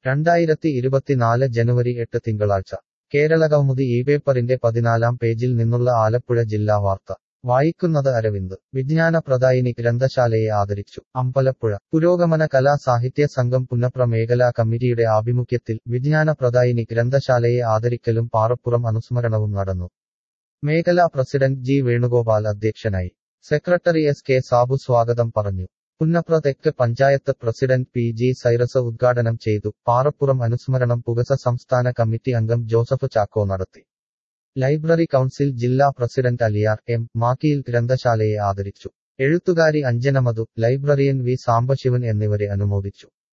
രണ്ടായിരത്തി ഇരുപത്തിനാല് ജനുവരി എട്ട് തിങ്കളാഴ്ച കേരളകൗമുദി ഈ പേപ്പറിന്റെ പതിനാലാം പേജിൽ നിന്നുള്ള ആലപ്പുഴ ജില്ലാ വാർത്ത വായിക്കുന്നത് അരവിന്ദ് വിജ്ഞാന പ്രദായിനി ഗ്രന്ഥശാലയെ ആദരിച്ചു അമ്പലപ്പുഴ പുരോഗമന കലാ സാഹിത്യ സംഘം പുന്നപ്ര മേഖലാ കമ്മിറ്റിയുടെ ആഭിമുഖ്യത്തിൽ വിജ്ഞാന പ്രദായിനി ഗ്രന്ഥശാലയെ ആദരിക്കലും പാറപ്പുറം അനുസ്മരണവും നടന്നു മേഖലാ പ്രസിഡന്റ് ജി വേണുഗോപാൽ അധ്യക്ഷനായി സെക്രട്ടറി എസ് കെ സാബു സ്വാഗതം പറഞ്ഞു പുന്നപ്ര തെക്ക് panchayat president P G Cyrus ഉദ്ഘാടനം ചെയ്തു പാറപ്പുറം അനുസ്മരണം പുകസ സംസ്ഥാന കമ്മിറ്റി അംഗം ജോസഫ് ചാക്കോ നടത്തി ലൈബ്രറി കൗൺസിൽ ജില്ലാ പ്രസിഡന്റ് അലിയാർ എം മാക്കിയിൽ ഗ്രന്ഥശാലയെ ആദരിച്ചു എഴുത്തുകാരി അഞ്ജന മധു ലൈബ്രറിയൻ വി സാംബശിവൻ എന്നിവരെ അനുമോദിച്ചു